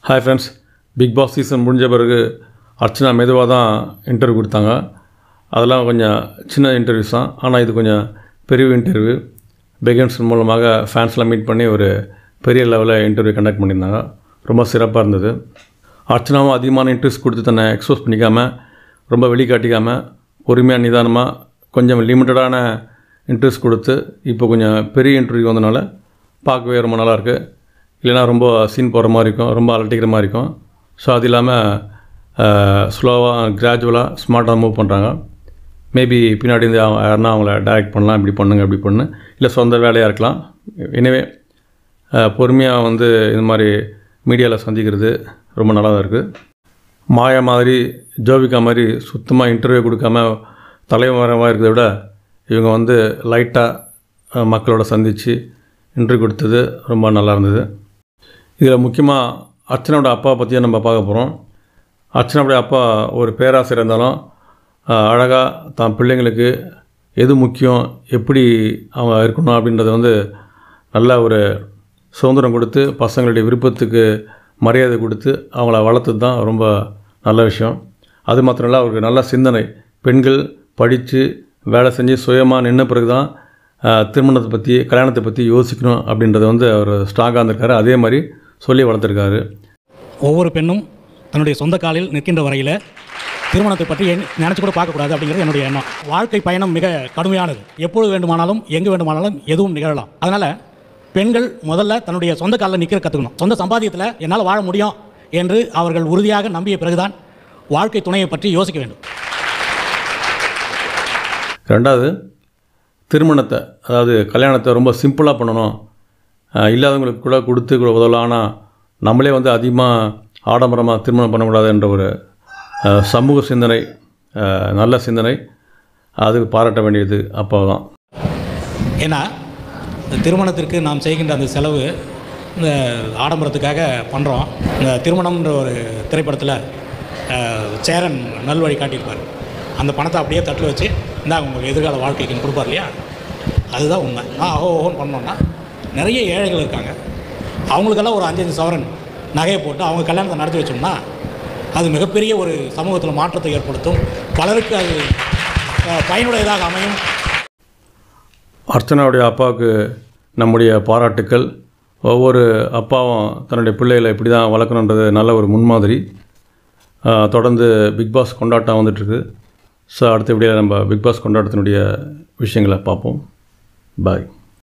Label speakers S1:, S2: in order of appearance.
S1: hi friends Bigg Boss season முடிஞ்ச பிறகு அர்ச்சனா மெதுவாக தான் இன்டர்வியூ கொடுத்தாங்க அதெல்லாம் கொஞ்சம் சின்ன இன்டர்வியூஸ் தான் ஆனால் இது கொஞ்சம் பெரிய இன்டர்வியூ பெகன்ஸ் மூலமாக ஃபேன்ஸ்லாம் மீட் பண்ணி ஒரு பெரிய லெவலில் இன்டர்வியூ கண்டக்ட் பண்ணியிருந்தாங்க ரொம்ப சிறப்பாக இருந்தது அர்ச்சனாவும் அதிகமான இன்ட்ரெஸ்ட் கொடுத்து தன்னை எக்ஸ்போஸ் பண்ணிக்காமல் ரொம்ப வெளிக்காட்டிக்காமல் பொறுமையாக நிதானமாக கொஞ்சம் லிமிட்டடான இன்ட்ரெஸ்ட் கொடுத்து இப்போ கொஞ்சம் பெரிய இன்டர்வியூ வந்தனால பார்க்கவே ரொம்ப நல்லாயிருக்கு இல்லைனா ரொம்ப சீன் போகிற மாதிரி இருக்கும் ரொம்ப அலட்டிக்கிற மாதிரி இருக்கும் ஸோ அது இல்லாமல் ஸ்லோவாக கிராஜுவலாக ஸ்மார்ட்டாக மூவ் பண்ணுறாங்க மேபி பின்னாடி இருந்து அவங்க யாருன்னா அவங்கள டைரக்ட் பண்ணலாம் இப்படி பண்ணுங்க இப்படி பண்ணு இல்லை சொந்த வேலையாக இருக்கலாம் எனவே பொறுமையாக வந்து இந்த மாதிரி மீடியாவில் சந்திக்கிறது ரொம்ப நல்லா தான் இருக்குது மாயா மாதிரி ஜோவிகா மாதிரி சுத்தமாக இன்டர்வியூ கொடுக்காம தலைவரமாக இருக்கிறத விட இவங்க வந்து லைட்டாக மக்களோட சந்தித்து இன்டர்வியூ கொடுத்தது ரொம்ப நல்லா இருந்தது இதில் முக்கியமாக அர்ச்சனாவோட அப்பா பற்றியும் நம்ம பார்க்க போகிறோம் அர்ச்சனாவுடைய அப்பா ஒரு பேராசிரியர் இருந்தாலும் அழகாக தான் பிள்ளைங்களுக்கு எது முக்கியம் எப்படி அவங்க இருக்கணும் அப்படின்றத வந்து நல்ல ஒரு சுதந்திரம் கொடுத்து பசங்களுடைய விருப்பத்துக்கு மரியாதை கொடுத்து அவங்கள வளர்த்தது தான் ரொம்ப நல்ல விஷயம் அது மாத்திரம் இல்லை அவருக்கு நல்ல சிந்தனை பெண்கள் படித்து வேலை செஞ்சு சுயமாக நின்ன பிறகு தான் திருமணத்தை பற்றி கல்யாணத்தை பற்றி யோசிக்கணும் அப்படின்றத வந்து அவர் ஸ்ட்ராங்காக இருந்திருக்காரு அதே மாதிரி சொல்லி வளர்த்துருக்காரு
S2: ஒவ்வொரு பெண்ணும் தன்னுடைய சொந்த காலில் நிற்கின்ற வரையில் திருமணத்தை பற்றி நினச்சி கூட பார்க்கக்கூடாது அப்படிங்கிறது என்னுடைய எண்ணம் வாழ்க்கை பயணம் மிக கடுமையானது எப்பொழுது வேண்டுமானாலும் எங்கே வேண்டுமானாலும் எதுவும் நிகழலாம் அதனால் பெண்கள் முதல்ல தன்னுடைய சொந்த காலில் நிற்கிற கற்றுக்கணும் சொந்த சம்பாத்தியத்தில் என்னால் வாழ முடியும் என்று அவர்கள் உறுதியாக நம்பிய பிறகுதான் வாழ்க்கை துணையை பற்றி யோசிக்க வேண்டும்
S1: ரெண்டாவது திருமணத்தை அதாவது கல்யாணத்தை ரொம்ப சிம்பிளாக பண்ணணும் இல்லாதவங்களுக்கு கூட கொடுத்து கூட உதவலாம் ஆனால் நம்மளே வந்து அதிகமாக ஆடம்பரமாக திருமணம் பண்ணக்கூடாது என்ற ஒரு சமூக சிந்தனை நல்ல சிந்தனை அது பாராட்ட வேண்டியது அப்போ தான்
S2: ஏன்னா இந்த திருமணத்திற்கு நாம் செய்கின்ற அந்த செலவு இந்த ஆடம்பரத்துக்காக பண்ணுறோம் இந்த திருமணம்ன்ற ஒரு திரைப்படத்தில் சேரன் நல்வழி காட்டியிருப்பார் அந்த பணத்தை அப்படியே தட்டில் வச்சு இந்தா உங்களுக்கு எதிர்கால வாழ்க்கைக்குன்னு கொடுப்பார் இல்லையா அதுதான் உண்மை ஆ ஓ ஓன்னு பண்ணோன்னா நிறைய ஏழைகள் இருக்காங்க அவங்களுக்கெல்லாம் ஒரு அஞ்சஞ்சு சவரன் நகையை போட்டு அவங்க கல்யாணத்தை நடத்தி வச்சோம்னா அது மிகப்பெரிய ஒரு சமூகத்தில் மாற்றத்தை ஏற்படுத்தும் பலருக்கு அது பயனுடையதாக அமையும்
S1: அர்ச்சனாவுடைய அப்பாவுக்கு நம்முடைய பாராட்டுக்கள் ஒவ்வொரு அப்பாவும் தன்னுடைய பிள்ளைகளை இப்படி தான் வளர்க்கணுன்றது நல்ல ஒரு முன்மாதிரி தொடர்ந்து பிக் பாஸ் கொண்டாட்டம் வந்துட்டுருக்கு ஸோ அடுத்த வீடியோவில் நம்ம பிக் பாஸ் கொண்டாட்டத்தினுடைய விஷயங்களை பார்ப்போம் பாய்